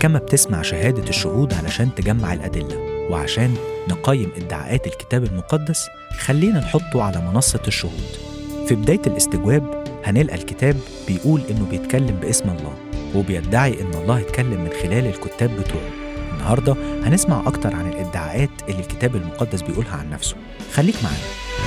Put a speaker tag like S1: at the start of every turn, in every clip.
S1: المحكمة بتسمع شهادة الشهود علشان تجمع الأدلة وعشان نقيم ادعاءات الكتاب المقدس خلينا نحطه على منصة الشهود في بداية الاستجواب هنلقى الكتاب بيقول إنه بيتكلم باسم الله وبيدعي إن الله اتكلم من خلال الكتاب بتوعه النهاردة هنسمع أكتر عن الادعاءات اللي الكتاب المقدس بيقولها عن نفسه خليك معانا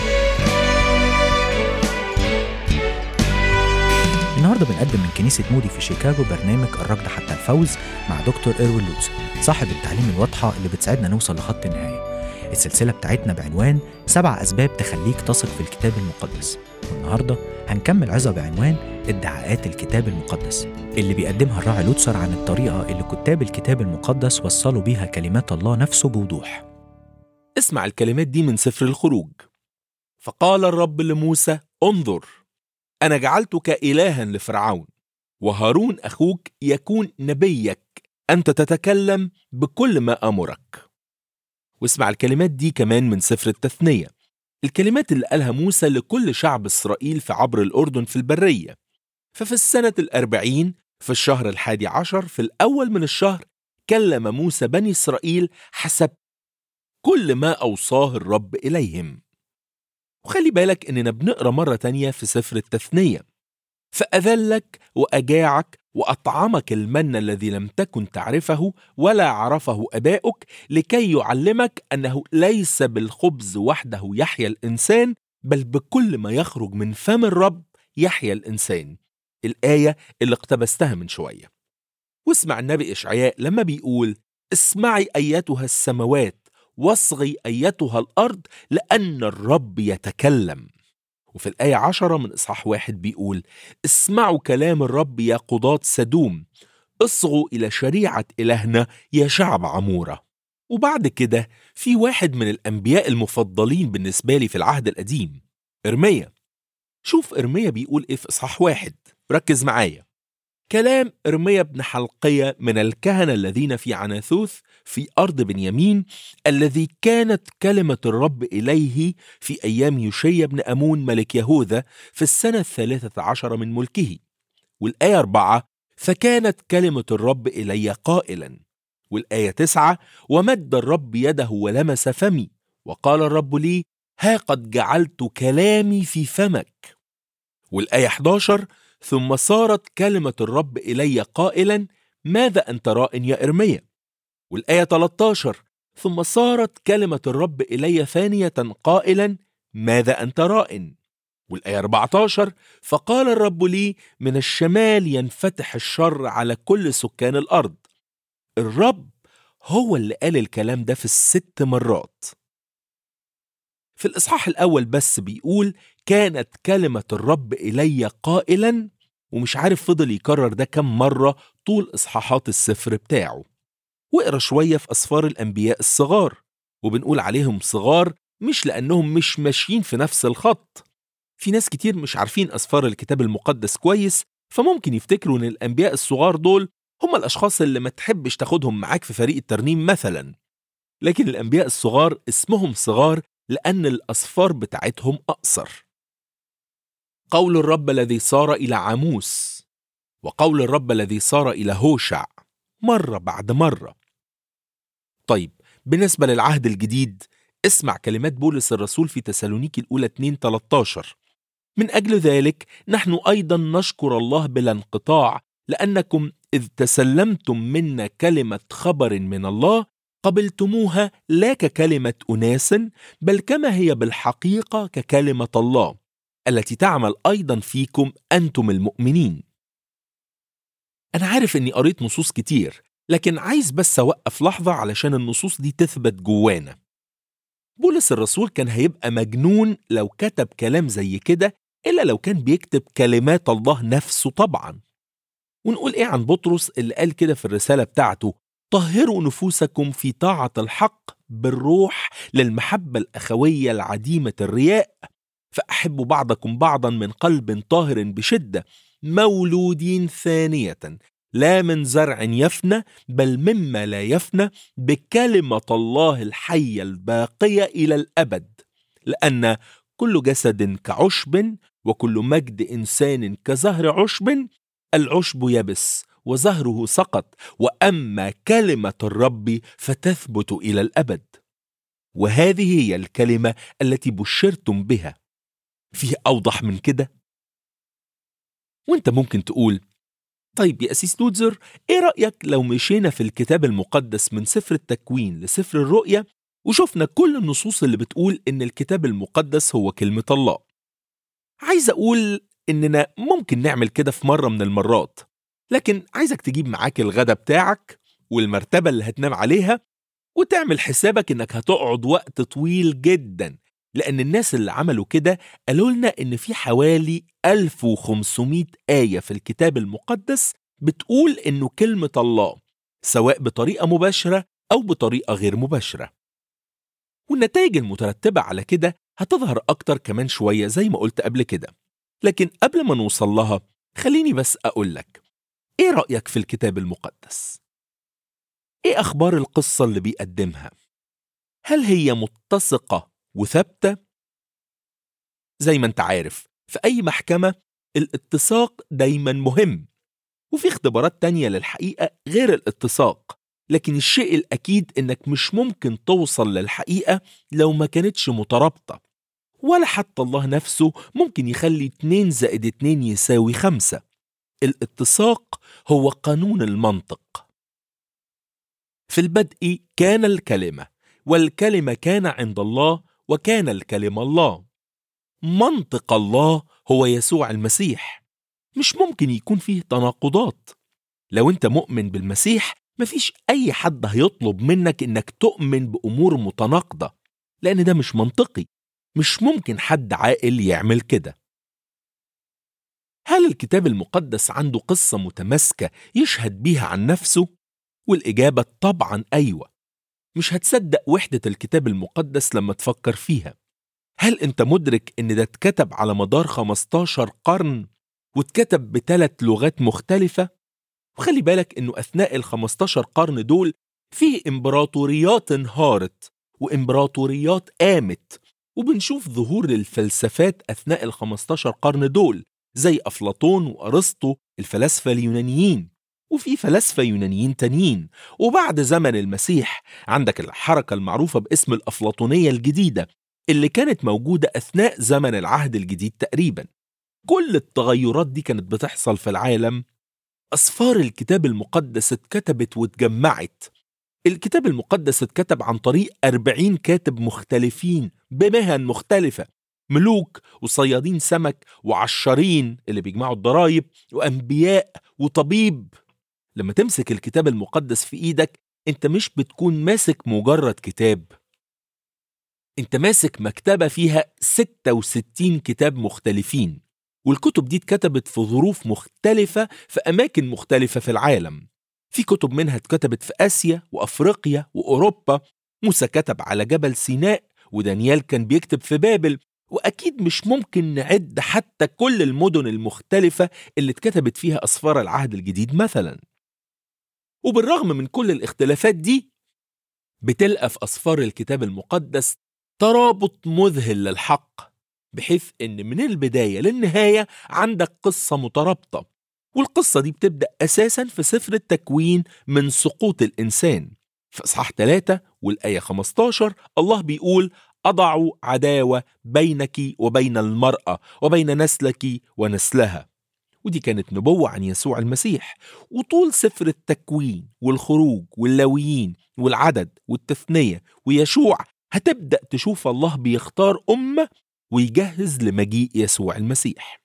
S1: النهارده بنقدم من كنيسة مودي في شيكاغو برنامج الركض حتى الفوز مع دكتور إيروين لوتسر صاحب التعليم الواضحة اللي بتساعدنا نوصل لخط النهاية السلسلة بتاعتنا بعنوان سبع أسباب تخليك تثق في الكتاب المقدس والنهاردة هنكمل عظة بعنوان ادعاءات الكتاب المقدس اللي بيقدمها الراعي لوتسر عن الطريقة اللي كتاب الكتاب المقدس وصلوا بيها كلمات الله نفسه بوضوح
S2: اسمع الكلمات دي من سفر الخروج فقال الرب لموسى انظر انا جعلتك الها لفرعون وهارون اخوك يكون نبيك انت تتكلم بكل ما امرك واسمع الكلمات دي كمان من سفر التثنيه الكلمات اللي قالها موسى لكل شعب اسرائيل في عبر الاردن في البريه ففي السنه الاربعين في الشهر الحادي عشر في الاول من الشهر كلم موسى بني اسرائيل حسب كل ما اوصاه الرب اليهم وخلي بالك إننا بنقرأ مرة تانية في سفر التثنية فأذلك وأجاعك وأطعمك المن الذي لم تكن تعرفه ولا عرفه أباؤك لكي يعلمك أنه ليس بالخبز وحده يحيا الإنسان بل بكل ما يخرج من فم الرب يحيا الإنسان الآية اللي اقتبستها من شوية واسمع النبي إشعياء لما بيقول اسمعي أيتها السماوات واصغي أيتها الأرض لأن الرب يتكلم وفي الآية عشرة من إصحاح واحد بيقول اسمعوا كلام الرب يا قضاة سدوم اصغوا إلى شريعة إلهنا يا شعب عمورة وبعد كده في واحد من الأنبياء المفضلين بالنسبة لي في العهد القديم إرميا شوف إرميا بيقول إيه في إصحاح واحد ركز معايا كلام إرميا بن حلقية من الكهنة الذين في عناثوث في أرض بنيامين الذي كانت كلمة الرب إليه في أيام يوشيا بن أمون ملك يهوذا في السنة الثالثة عشر من ملكه والآية أربعة فكانت كلمة الرب إلي قائلا والآية تسعة ومد الرب يده ولمس فمي وقال الرب لي ها قد جعلت كلامي في فمك والآية 11 ثم صارت كلمة الرب إلي قائلا ماذا أنت راء يا إرميا والآية 13 ثم صارت كلمة الرب إلي ثانية قائلا ماذا أنت راء والآية 14 فقال الرب لي من الشمال ينفتح الشر على كل سكان الأرض الرب هو اللي قال الكلام ده في الست مرات في الإصحاح الأول بس بيقول كانت كلمة الرب إلي قائلا ومش عارف فضل يكرر ده كم مرة طول إصحاحات السفر بتاعه واقرا شوية في أسفار الأنبياء الصغار وبنقول عليهم صغار مش لأنهم مش ماشيين في نفس الخط في ناس كتير مش عارفين أسفار الكتاب المقدس كويس فممكن يفتكروا إن الأنبياء الصغار دول هم الأشخاص اللي ما تحبش تاخدهم معاك في فريق الترنيم مثلا لكن الأنبياء الصغار اسمهم صغار لأن الأسفار بتاعتهم أقصر قول الرب الذي صار إلى عاموس وقول الرب الذي صار إلى هوشع مرة بعد مرة طيب بالنسبة للعهد الجديد اسمع كلمات بولس الرسول في تسالونيكي الأولى 2 13 من أجل ذلك نحن أيضا نشكر الله بلا انقطاع لأنكم إذ تسلمتم منا كلمة خبر من الله قبلتموها لا ككلمة أناس بل كما هي بالحقيقة ككلمة الله التي تعمل أيضا فيكم أنتم المؤمنين أنا عارف إني قريت نصوص كتير لكن عايز بس أوقف لحظة علشان النصوص دي تثبت جوانا بولس الرسول كان هيبقى مجنون لو كتب كلام زي كده إلا لو كان بيكتب كلمات الله نفسه طبعا ونقول إيه عن بطرس اللي قال كده في الرسالة بتاعته طهروا نفوسكم في طاعة الحق بالروح للمحبة الأخوية العديمة الرياء فأحبوا بعضكم بعضا من قلب طاهر بشدة مولودين ثانية لا من زرع يفنى بل مما لا يفنى بكلمة الله الحية الباقية إلى الأبد لأن كل جسد كعشب وكل مجد إنسان كزهر عشب العشب يبس وزهره سقط واما كلمه الرب فتثبت الى الابد وهذه هي الكلمه التي بشرتم بها فيه اوضح من كده وانت ممكن تقول طيب يا أسيس لوتزر إيه رأيك لو مشينا في الكتاب المقدس من سفر التكوين لسفر الرؤية وشفنا كل النصوص اللي بتقول إن الكتاب المقدس هو كلمة الله عايز أقول إننا ممكن نعمل كده في مرة من المرات لكن عايزك تجيب معاك الغدا بتاعك والمرتبة اللي هتنام عليها وتعمل حسابك إنك هتقعد وقت طويل جدا لأن الناس اللي عملوا كده قالوا لنا إن في حوالي 1500 آية في الكتاب المقدس بتقول إنه كلمة الله سواء بطريقة مباشرة أو بطريقة غير مباشرة والنتائج المترتبة على كده هتظهر أكتر كمان شوية زي ما قلت قبل كده لكن قبل ما نوصل لها خليني بس أقول لك إيه رأيك في الكتاب المقدس؟ إيه أخبار القصة اللي بيقدمها؟ هل هي متسقة وثابتة؟ زي ما انت عارف في أي محكمة الاتساق دايما مهم وفي اختبارات تانية للحقيقة غير الاتساق لكن الشيء الأكيد إنك مش ممكن توصل للحقيقة لو ما كانتش مترابطة ولا حتى الله نفسه ممكن يخلي 2 زائد 2 يساوي 5 الاتساق هو قانون المنطق في البدء كان الكلمة والكلمة كان عند الله وكان الكلمة الله منطق الله هو يسوع المسيح مش ممكن يكون فيه تناقضات لو انت مؤمن بالمسيح مفيش اي حد هيطلب منك انك تؤمن بامور متناقضه لان ده مش منطقي مش ممكن حد عاقل يعمل كده هل الكتاب المقدس عنده قصه متماسكه يشهد بيها عن نفسه والاجابه طبعا ايوه مش هتصدق وحده الكتاب المقدس لما تفكر فيها هل انت مدرك ان ده اتكتب على مدار 15 قرن واتكتب بثلاث لغات مختلفة؟ وخلي بالك انه اثناء ال 15 قرن دول فيه امبراطوريات انهارت وامبراطوريات قامت وبنشوف ظهور للفلسفات اثناء ال 15 قرن دول زي افلاطون وارسطو الفلاسفه اليونانيين وفي فلاسفه يونانيين تانيين وبعد زمن المسيح عندك الحركه المعروفه باسم الافلاطونيه الجديده اللي كانت موجودة أثناء زمن العهد الجديد تقريبا كل التغيرات دي كانت بتحصل في العالم أسفار الكتاب المقدس اتكتبت واتجمعت الكتاب المقدس اتكتب عن طريق أربعين كاتب مختلفين بمهن مختلفة ملوك وصيادين سمك وعشارين اللي بيجمعوا الضرايب وأنبياء وطبيب لما تمسك الكتاب المقدس في إيدك أنت مش بتكون ماسك مجرد كتاب انت ماسك مكتبة فيها 66 كتاب مختلفين والكتب دي اتكتبت في ظروف مختلفة في أماكن مختلفة في العالم في كتب منها اتكتبت في آسيا وأفريقيا وأوروبا موسى كتب على جبل سيناء ودانيال كان بيكتب في بابل وأكيد مش ممكن نعد حتى كل المدن المختلفة اللي اتكتبت فيها أسفار العهد الجديد مثلا وبالرغم من كل الاختلافات دي بتلقى في أسفار الكتاب المقدس ترابط مذهل للحق بحيث ان من البدايه للنهايه عندك قصه مترابطه والقصه دي بتبدا اساسا في سفر التكوين من سقوط الانسان في اصحاح 3 والايه 15 الله بيقول اضع عداوه بينك وبين المراه وبين نسلك ونسلها ودي كانت نبوة عن يسوع المسيح وطول سفر التكوين والخروج واللاويين والعدد والتثنية ويشوع هتبدأ تشوف الله بيختار أمة ويجهز لمجيء يسوع المسيح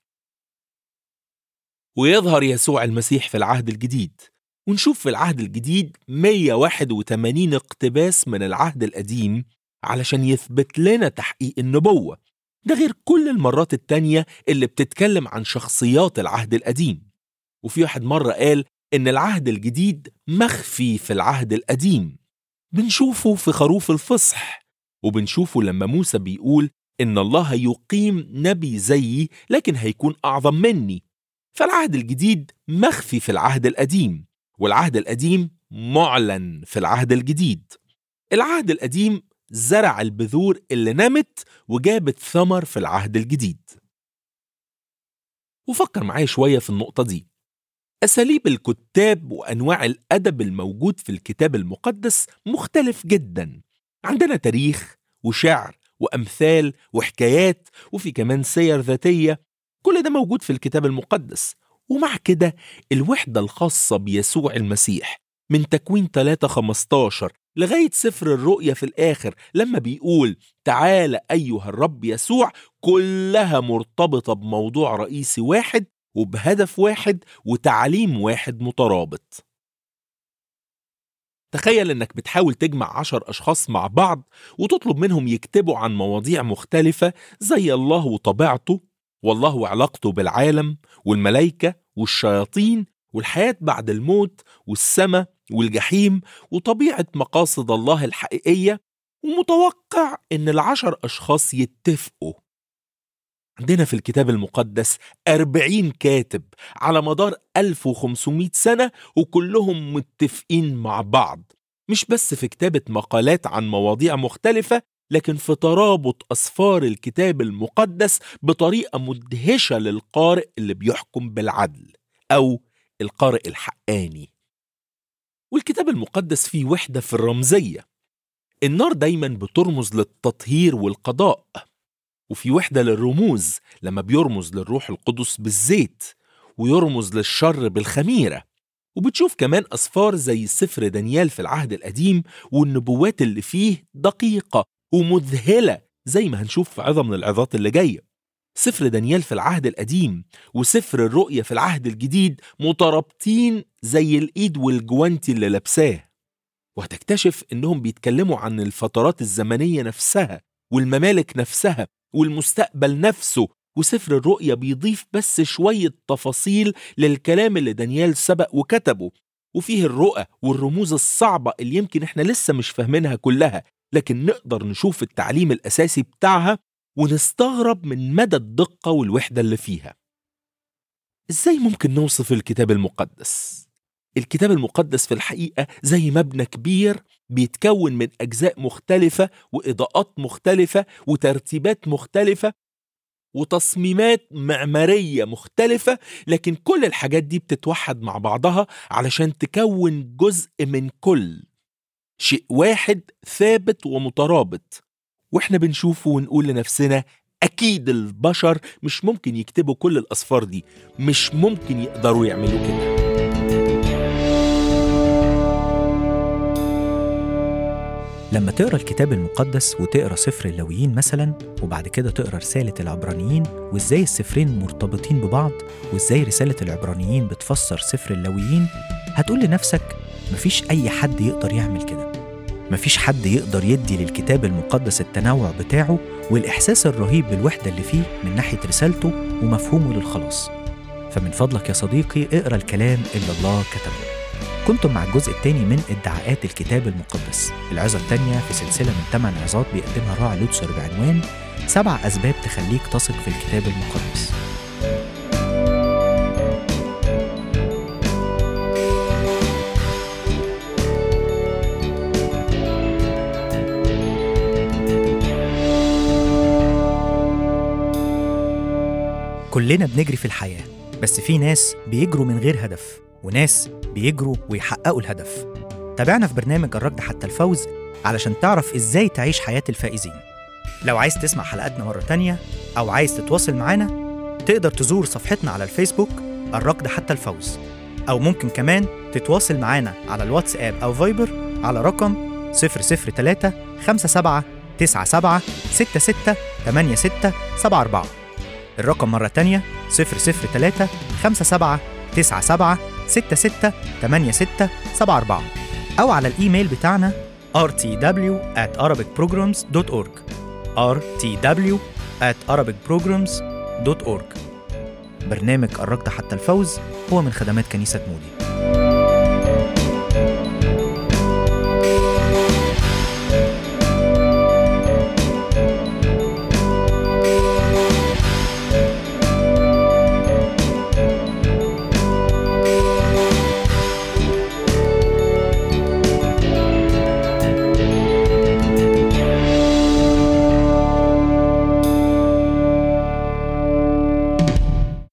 S2: ويظهر يسوع المسيح في العهد الجديد ونشوف في العهد الجديد 181 اقتباس من العهد القديم علشان يثبت لنا تحقيق النبوة ده غير كل المرات التانية اللي بتتكلم عن شخصيات العهد القديم وفي واحد مرة قال إن العهد الجديد مخفي في العهد القديم بنشوفه في خروف الفصح وبنشوفه لما موسى بيقول إن الله يقيم نبي زيي لكن هيكون أعظم مني فالعهد الجديد مخفي في العهد القديم والعهد القديم معلن في العهد الجديد العهد القديم زرع البذور اللي نمت وجابت ثمر في العهد الجديد وفكر معايا شوية في النقطة دي أساليب الكتاب وأنواع الأدب الموجود في الكتاب المقدس مختلف جدا عندنا تاريخ وشعر وأمثال وحكايات وفي كمان سير ذاتية كل ده موجود في الكتاب المقدس ومع كده الوحدة الخاصة بيسوع المسيح من تكوين 3:15 لغاية سفر الرؤيا في الآخر لما بيقول تعالى أيها الرب يسوع كلها مرتبطة بموضوع رئيسي واحد وبهدف واحد وتعليم واحد مترابط تخيل انك بتحاول تجمع عشر اشخاص مع بعض وتطلب منهم يكتبوا عن مواضيع مختلفة زي الله وطبيعته والله وعلاقته بالعالم والملائكة والشياطين والحياة بعد الموت والسماء والجحيم وطبيعة مقاصد الله الحقيقية ومتوقع ان العشر اشخاص يتفقوا عندنا في الكتاب المقدس أربعين كاتب على مدار 1500 سنة وكلهم متفقين مع بعض مش بس في كتابة مقالات عن مواضيع مختلفة لكن في ترابط أسفار الكتاب المقدس بطريقة مدهشة للقارئ اللي بيحكم بالعدل أو القارئ الحقاني والكتاب المقدس فيه وحدة في الرمزية النار دايما بترمز للتطهير والقضاء وفي وحدة للرموز لما بيرمز للروح القدس بالزيت ويرمز للشر بالخميرة وبتشوف كمان أسفار زي سفر دانيال في العهد القديم والنبوات اللي فيه دقيقة ومذهلة زي ما هنشوف في عظة من العظات اللي جاية سفر دانيال في العهد القديم وسفر الرؤية في العهد الجديد مترابطين زي الإيد والجوانتي اللي لابساه وهتكتشف إنهم بيتكلموا عن الفترات الزمنية نفسها والممالك نفسها والمستقبل نفسه وسفر الرؤيا بيضيف بس شوية تفاصيل للكلام اللي دانيال سبق وكتبه وفيه الرؤى والرموز الصعبة اللي يمكن احنا لسه مش فاهمينها كلها لكن نقدر نشوف التعليم الأساسي بتاعها ونستغرب من مدى الدقة والوحدة اللي فيها ازاي ممكن نوصف الكتاب المقدس؟ الكتاب المقدس في الحقيقة زي مبنى كبير بيتكون من أجزاء مختلفة وإضاءات مختلفة وترتيبات مختلفة وتصميمات معمارية مختلفة لكن كل الحاجات دي بتتوحد مع بعضها علشان تكون جزء من كل شيء واحد ثابت ومترابط واحنا بنشوفه ونقول لنفسنا أكيد البشر مش ممكن يكتبوا كل الأسفار دي مش ممكن يقدروا يعملوا كده
S1: لما تقرا الكتاب المقدس وتقرا سفر اللاويين مثلا وبعد كده تقرا رساله العبرانيين وازاي السفرين مرتبطين ببعض وازاي رساله العبرانيين بتفسر سفر اللاويين هتقول لنفسك مفيش اي حد يقدر يعمل كده مفيش حد يقدر يدي للكتاب المقدس التنوع بتاعه والاحساس الرهيب بالوحده اللي فيه من ناحيه رسالته ومفهومه للخلاص فمن فضلك يا صديقي اقرا الكلام اللي الله كتبه كنتم مع الجزء الثاني من ادعاءات الكتاب المقدس العظة الثانية في سلسلة من 8 عظات بيقدمها الراعي لوتسر بعنوان سبع أسباب تخليك تثق في الكتاب المقدس كلنا بنجري في الحياة بس في ناس بيجروا من غير هدف وناس بيجروا ويحققوا الهدف تابعنا في برنامج الركض حتى الفوز علشان تعرف ازاي تعيش حياة الفائزين لو عايز تسمع حلقاتنا مرة تانية أو عايز تتواصل معانا تقدر تزور صفحتنا على الفيسبوك الركض حتى الفوز أو ممكن كمان تتواصل معانا على الواتساب أو فايبر على رقم 003 57 97 66 86 74 الرقم مرة تانية 003 57 97 66 86 74 أو على الإيميل بتاعنا rtw at arabicprograms.org rtw at arabicprograms.org برنامج الركض حتى الفوز هو من خدمات كنيسة مودي